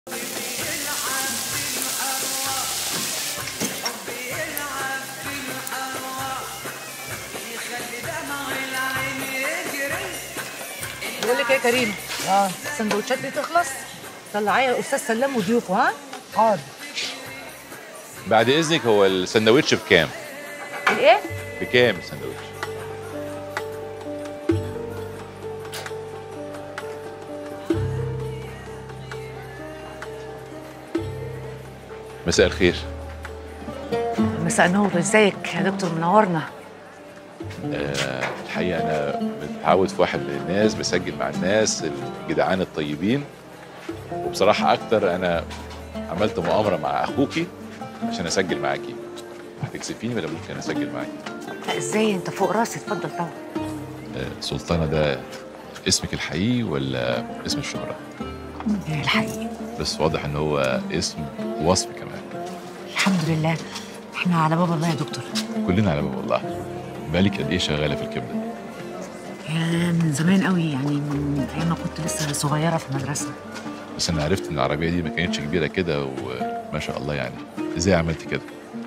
بقول لك ايه يا كريم اه السندوتشات دي تخلص طلعيها الاستاذ سلام وضيوفه ها حاضر بعد اذنك هو السندوتش بكام؟ الايه بكام السندوتش؟ مساء الخير مساء النور ازيك يا دكتور منورنا آه، الحقيقه انا متعود في واحد من الناس بسجل مع الناس الجدعان الطيبين وبصراحه اكتر انا عملت مؤامره مع اخوكي عشان اسجل معاكي هتكسفيني ولا ممكن اسجل معاكي لا ازاي انت فوق راسي اتفضل طبعا آه، سلطانه ده اسمك الحقيقي ولا اسم الشهره الحقيقي بس واضح ان هو اسم وصف كمان الحمد لله احنا على باب الله يا دكتور كلنا على باب الله بالك قد ايه شغاله في الكبده يا من زمان قوي يعني من ايام ما كنت لسه صغيره في المدرسه بس انا عرفت ان العربيه دي ما كانتش كبيره كده وما شاء الله يعني ازاي عملت كده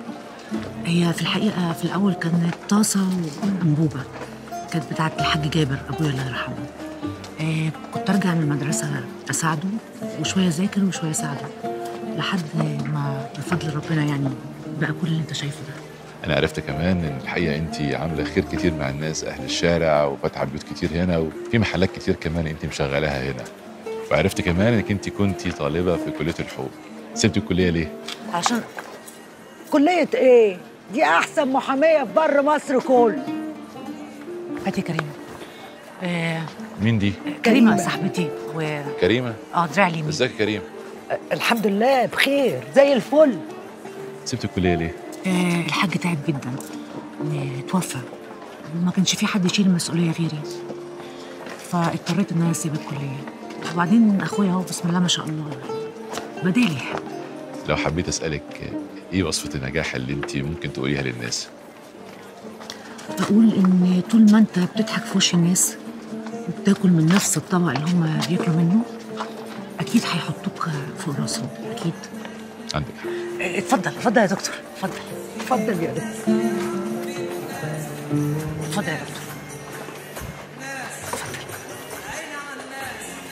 هي في الحقيقه في الاول كانت طاسه وانبوبه كانت بتاعه الحاج جابر ابويا الله يرحمه آه كنت ارجع من المدرسه اساعده وشويه اذاكر وشويه اساعده لحد ما بفضل ربنا يعني بقى كل اللي انت شايفه ده انا عرفت كمان ان الحقيقه انت عامله خير كتير مع الناس اهل الشارع وفاتحه بيوت كتير هنا وفي محلات كتير كمان انت مشغلاها هنا وعرفت كمان انك انت كنتي طالبه في كليه الحقوق سبتي الكليه ليه عشان كلية ايه؟ دي أحسن محامية في بر مصر كله هاتي كريمه آه مين دي كريمه كريمة. صاحبتي و كريمه اه دراع اليمين ازيك يا كريم الحمد لله بخير زي الفل سبت الكليه ليه آه الحاج تعب جدا آه توفى ما كانش في حد يشيل المسؤوليه غيري فاضطريت ان انا اسيب الكليه وبعدين اخويا اهو بسم الله ما شاء الله بدالي لو حبيت اسالك ايه وصفه النجاح اللي انت ممكن تقوليها للناس بقول ان طول ما انت بتضحك في وش الناس وبتاكل من نفس الطبق اللي هم بياكلوا منه اكيد هيحطوك فوق راسهم اكيد عندك حق آه، اتفضل اتفضل يا دكتور اتفضل اتفضل يا دكتور اتفضل يا دكتور